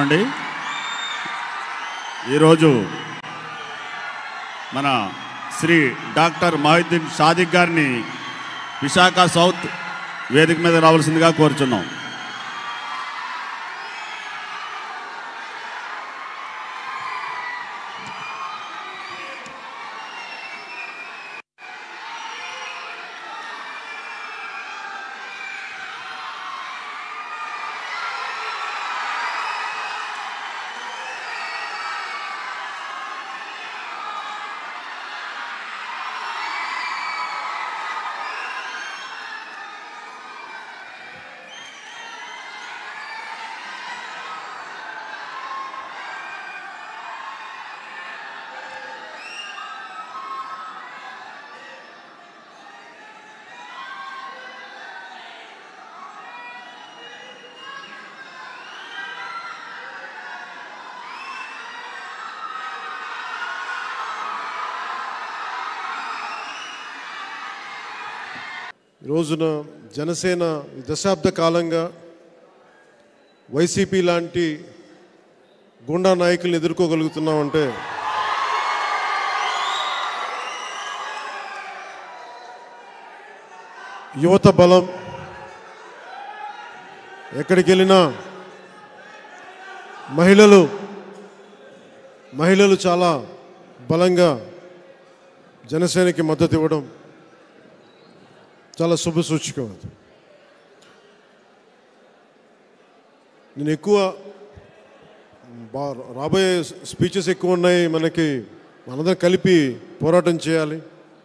అండి ఈరోజు మన శ్రీ డాక్టర్ మహిద్దీన్ సాదిక్ గారిని విశాఖ సౌత్ వేదిక మీద రావాల్సిందిగా కోరుచున్నాం ఈ రోజున జనసేన ఈ దశాబ్ద కాలంగా వైసీపీ లాంటి గుండా నాయకుల్ని ఎదుర్కోగలుగుతున్నామంటే యువత బలం ఎక్కడికి వెళ్ళినా మహిళలు మహిళలు చాలా బలంగా జనసేనకి మద్దతు ఇవ్వడం చాలా శుభ సూచకం అది నేను ఎక్కువ బా రాబోయే స్పీచెస్ ఎక్కువ ఉన్నాయి మనకి మనందరం కలిపి పోరాటం చేయాలి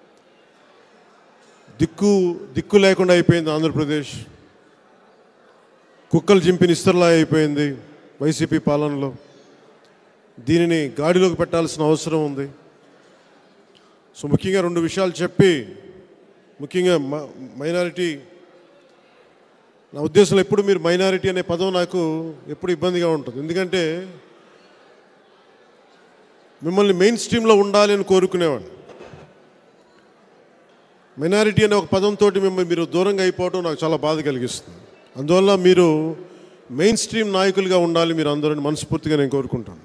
దిక్కు దిక్కు లేకుండా అయిపోయింది ఆంధ్రప్రదేశ్ కుక్కలు చింపిన ఇస్తర్లా అయిపోయింది వైసీపీ పాలనలో దీనిని గాడిలోకి పెట్టాల్సిన అవసరం ఉంది సో ముఖ్యంగా రెండు విషయాలు చెప్పి ముఖ్యంగా మైనారిటీ నా ఉద్దేశంలో ఎప్పుడు మీరు మైనారిటీ అనే పదం నాకు ఎప్పుడు ఇబ్బందిగా ఉంటుంది ఎందుకంటే మిమ్మల్ని మెయిన్ స్ట్రీమ్లో ఉండాలి అని కోరుకునేవాడిని మైనారిటీ అనే ఒక పదంతో మిమ్మల్ని మీరు దూరంగా అయిపోవడం నాకు చాలా బాధ కలిగిస్తుంది అందువల్ల మీరు మెయిన్ స్ట్రీమ్ నాయకులుగా ఉండాలి మీరు అందరూ మనస్ఫూర్తిగా నేను కోరుకుంటాను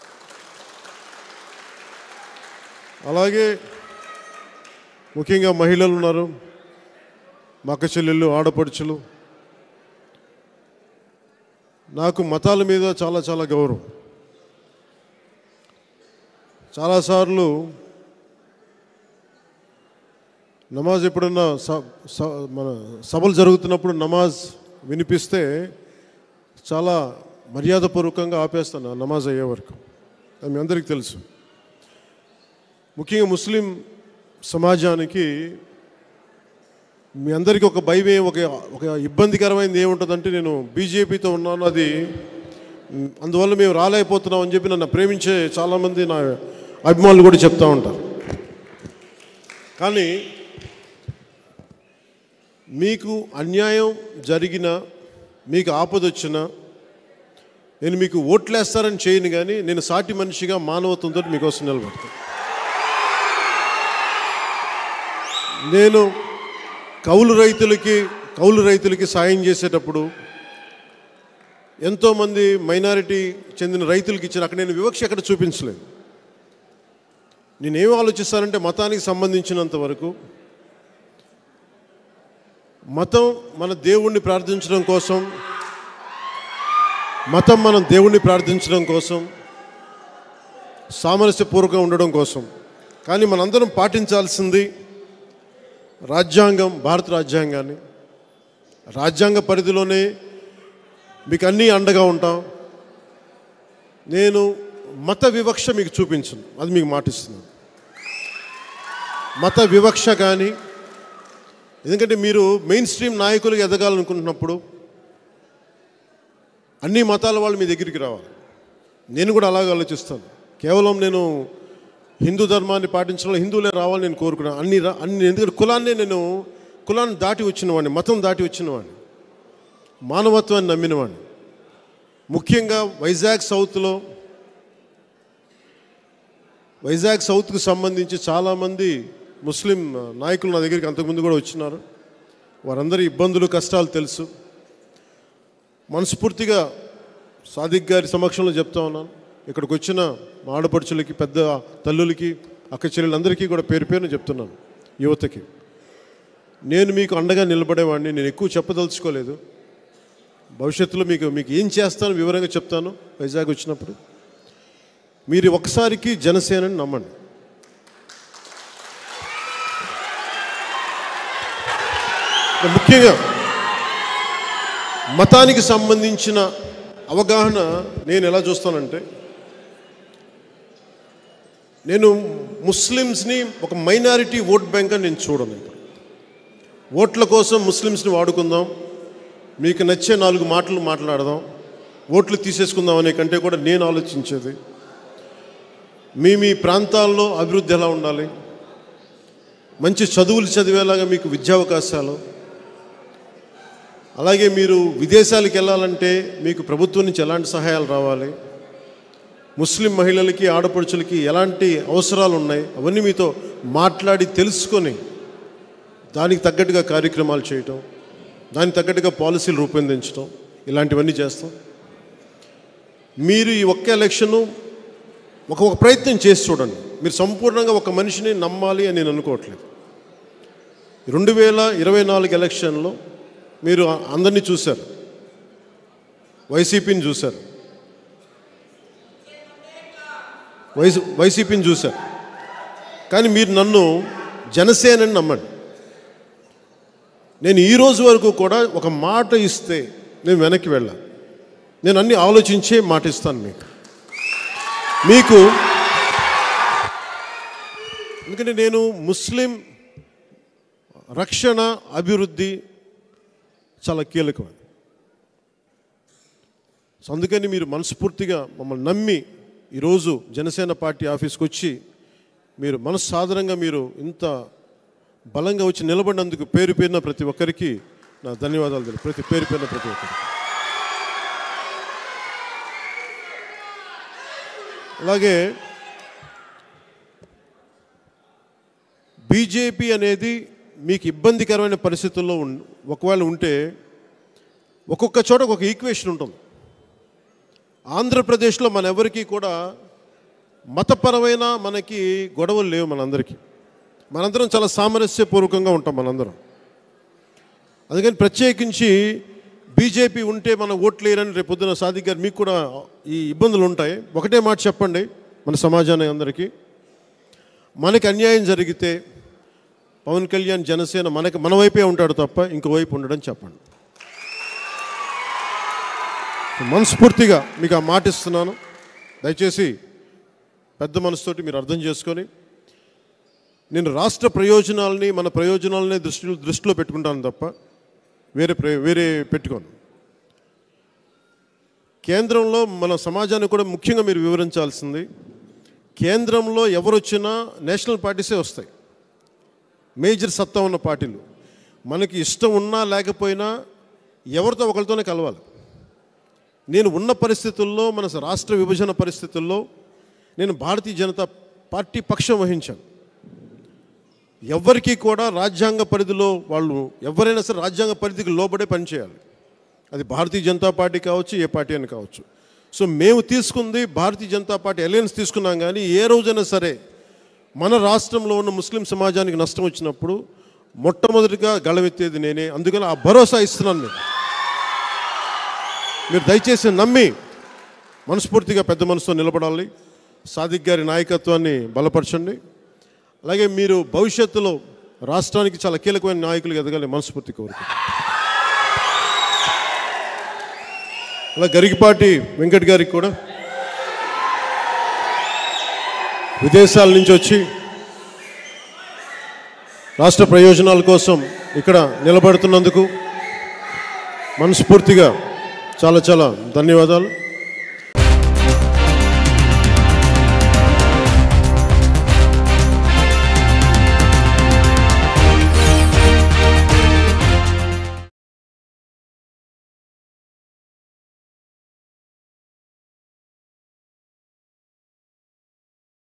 అలాగే ముఖ్యంగా మహిళలు ఉన్నారు మక్క చెల్లెళ్ళు ఆడపడుచులు నాకు మతాల మీద చాలా చాలా గౌరవం చాలాసార్లు నమాజ్ ఎప్పుడన్నా స- స- మన సభలు జరుగుతున్నప్పుడు నమాజ్ వినిపిస్తే చాలా మర్యాదపూర్వకంగా ఆపేస్తాను ఆ నమాజ్ అయ్యే వరకు అది మీ అందరికీ తెలుసు ముఖ్యంగా ముస్లిం సమాజానికి మీ అందరికీ ఒక భయం ఒక ఒక ఇబ్బందికరమైనది ఏముంటుందంటే నేను బీజేపీతో ఉన్నాను అది మ్, అందువల్ల మేము రాలేకపోతున్నాం అని చెప్పి నన్ను ప్రేమించే చాలామంది నా అభిమానులు కూడా చెప్తూ ఉంటారు కానీ మీకు అన్యాయం జరిగిన మీకు ఆపద వచ్చినా నేను మీకు ఓట్లేస్తారని చేయను కానీ నేను సాటి మనిషిగా మానవత్వంతో మీకోసం నిలబడతాను నేను కౌలు రైతులకి కౌలు రైతులకి సాయం చేసేటప్పుడు ఎంతోమంది మైనారిటీ చెందిన రైతులకి ఇచ్చిన అక్కడ నేను వివక్ష ఎక్కడ చూపించలేదు నేనేం ఆలోచిస్తానంటే మతానికి సంబంధించినంత వరకు మతం మన దేవుణ్ణి ప్రార్థించడం కోసం మతం మనం దేవుణ్ణి ప్రార్థించడం కోసం సామరస్యపూర్వకంగా ఉండడం కోసం కానీ మనందరం పాటించాల్సింది రాజ్యాంగం భారత రాజ్యాంగాన్ని రాజ్యాంగ పరిధిలోనే మీకు అన్నీ అండగా ఉంటాం నేను మత వివక్ష మీకు చూపించను అది మీకు మాటిస్తున్నాను మత వివక్ష కానీ ఎందుకంటే మీరు మెయిన్ స్ట్రీమ్ నాయకులుగా ఎదగాలనుకుంటున్నప్పుడు అన్ని మతాల వాళ్ళు మీ దగ్గరికి రావాలి నేను కూడా అలాగే ఆలోచిస్తాను కేవలం నేను హిందూ ధర్మాన్ని పాటించడం హిందువులే రావాలని నేను కోరుకున్నాను అన్ని రా- అన్ని ఎందుకంటే కులాన్నే నేను కులాన్ని దాటి వచ్చినవాడిని మతం దాటి వచ్చినవాడిని మానవత్వాన్ని నమ్మినవాడిని ముఖ్యంగా వైజాగ్ సౌత్లో వైజాగ్ సౌత్కు సంబంధించి చాలామంది ముస్లిం నాయకులు నా దగ్గరికి అంతకుముందు కూడా వచ్చినారు వారందరి ఇబ్బందులు కష్టాలు తెలుసు మనస్ఫూర్తిగా సాదిక్ గారి సమక్షంలో చెప్తా ఉన్నాను ఇక్కడికి వచ్చిన మా ఆడపడుచులకి పెద్ద తల్లులకి అక్క చెల్లెలందరికీ కూడా పేరు పేరున చెప్తున్నాను యువతకి నేను మీకు అండగా నిలబడేవాడిని నేను ఎక్కువ చెప్పదలుచుకోలేదు భవిష్యత్తులో మీకు మీకు ఏం చేస్తాను వివరంగా చెప్తాను వైజాగ్ వచ్చినప్పుడు మీరు ఒకసారికి జనసేనని నమ్మండి ముఖ్యంగా మతానికి సంబంధించిన అవగాహన నేను ఎలా చూస్తానంటే నేను ముస్లిమ్స్ని ఒక మైనారిటీ ఓట్ బ్యాంక్ అని నేను చూడను ఇప్పుడు ఓట్ల కోసం ముస్లిమ్స్ని వాడుకుందాం మీకు నచ్చే నాలుగు మాటలు మాట్లాడదాం ఓట్లు తీసేసుకుందాం అనే కంటే కూడా నేను ఆలోచించేది మీ మీ ప్రాంతాల్లో అభివృద్ధి ఎలా ఉండాలి మంచి చదువులు చదివేలాగా మీకు విద్యావకాశాలు అలాగే మీరు విదేశాలకు వెళ్ళాలంటే మీకు ప్రభుత్వం నుంచి ఎలాంటి సహాయాలు రావాలి ముస్లిం మహిళలకి ఆడపడుచులకి ఎలాంటి అవసరాలు ఉన్నాయి అవన్నీ మీతో మాట్లాడి తెలుసుకొని దానికి తగ్గట్టుగా కార్యక్రమాలు చేయటం దానికి తగ్గట్టుగా పాలసీలు రూపొందించడం ఇలాంటివన్నీ చేస్తాం మీరు ఈ ఒక్క ఎలక్షను ఒక ఒక ప్రయత్నం చేసి చూడండి మీరు సంపూర్ణంగా ఒక మనిషిని నమ్మాలి అని నేను అనుకోవట్లేదు రెండు వేల ఇరవై నాలుగు ఎలక్షన్లో మీరు అందరినీ చూశారు వైసీపీని చూశారు వైసీ వైసీపీని చూశారు కానీ మీరు నన్ను జనసేనని నమ్మండి నేను ఈ రోజు వరకు కూడా ఒక మాట ఇస్తే నేను వెనక్కి వెళ్ళాను నేను అన్ని ఆలోచించే మాట ఇస్తాను మీకు మీకు ఎందుకంటే నేను ముస్లిం రక్షణ అభివృద్ధి చాలా కీలకమైనది సో అందుకని మీరు మనస్ఫూర్తిగా మమ్మల్ని నమ్మి ఈరోజు జనసేన పార్టీ ఆఫీస్కి వచ్చి మీరు మనస్సాధారణంగా మీరు ఇంత బలంగా వచ్చి నిలబడినందుకు పేరు పేరున ప్రతి ఒక్కరికి నా ధన్యవాదాలు తెలుపు ప్రతి పేరు పేరున ప్రతి ఒక్కరికి అలాగే బీజేపీ అనేది మీకు ఇబ్బందికరమైన పరిస్థితుల్లో ఉన్ ఒకవేళ ఉంటే ఒక్కొక్క చోట ఒక ఈక్వేషన్ ఉంటుంది ఆంధ్రప్రదేశ్లో మన ఎవరికి కూడా మతపరమైన మనకి గొడవలు లేవు మనందరికీ మనందరం చాలా సామరస్యపూర్వకంగా ఉంటాం మనందరం అందుకని ప్రత్యేకించి బీజేపీ ఉంటే మన ఓట్లు వేయరని రేపు పొద్దున సాదిక్ గారు మీకు కూడా ఈ ఇబ్బందులు ఉంటాయి ఒకటే మాట చెప్పండి మన సమాజానికి అందరికీ మనకి అన్యాయం జరిగితే పవన్ కళ్యాణ్ జనసేన మనకి మన వైపే ఉంటాడు తప్ప ఇంకోవైపు ఉండడం చెప్పండి మనస్ఫూర్తిగా మీకు ఆ మాట ఇస్తున్నాను దయచేసి పెద్ద మనసుతోటి మీరు అర్థం చేసుకొని నేను రాష్ట్ర ప్రయోజనాలని మన ప్రయోజనాలని దృష్టిలో దృష్టిలో పెట్టుకుంటాను తప్ప వేరే ప్రయో వేరే పెట్టుకోను కేంద్రంలో మన సమాజానికి కూడా ముఖ్యంగా మీరు వివరించాల్సింది కేంద్రంలో ఎవరు వచ్చినా నేషనల్ పార్టీసే వస్తాయి మేజర్ సత్తా ఉన్న పార్టీలు మనకి ఇష్టం ఉన్నా లేకపోయినా ఎవరితో ఒకరితోనే కలవాలి నేను ఉన్న పరిస్థితుల్లో మన రాష్ట్ర విభజన పరిస్థితుల్లో నేను భారతీయ జనతా పార్టీ పక్షం వహించాను ఎవరికి కూడా రాజ్యాంగ పరిధిలో వాళ్ళు ఎవరైనా సరే రాజ్యాంగ పరిధికి లోబడే పనిచేయాలి అది భారతీయ జనతా పార్టీ కావచ్చు ఏ పార్టీ అని కావచ్చు సో మేము తీసుకుంది భారతీయ జనతా పార్టీ అలయన్స్ తీసుకున్నాం కానీ ఏ రోజైనా సరే మన రాష్ట్రంలో ఉన్న ముస్లిం సమాజానికి నష్టం వచ్చినప్పుడు మొట్టమొదటిగా గళవెత్తేది నేనే అందుకని ఆ భరోసా ఇస్తున్నాను మీకు మీరు దయచేసి నమ్మి మనస్ఫూర్తిగా పెద్ద మనసుతో నిలబడాలి సాదిక్ గారి నాయకత్వాన్ని బలపరచండి అలాగే మీరు భవిష్యత్తులో రాష్ట్రానికి చాలా కీలకమైన నాయకులు ఎదగాలి మనస్ఫూర్తి కోరుకుంటున్నాను అలా గరికిపాటి వెంకట్ గారికి కూడా విదేశాల నుంచి వచ్చి రాష్ట్ర ప్రయోజనాల కోసం ఇక్కడ నిలబడుతున్నందుకు మనస్ఫూర్తిగా చాలా చాలా ధన్యవాదాలు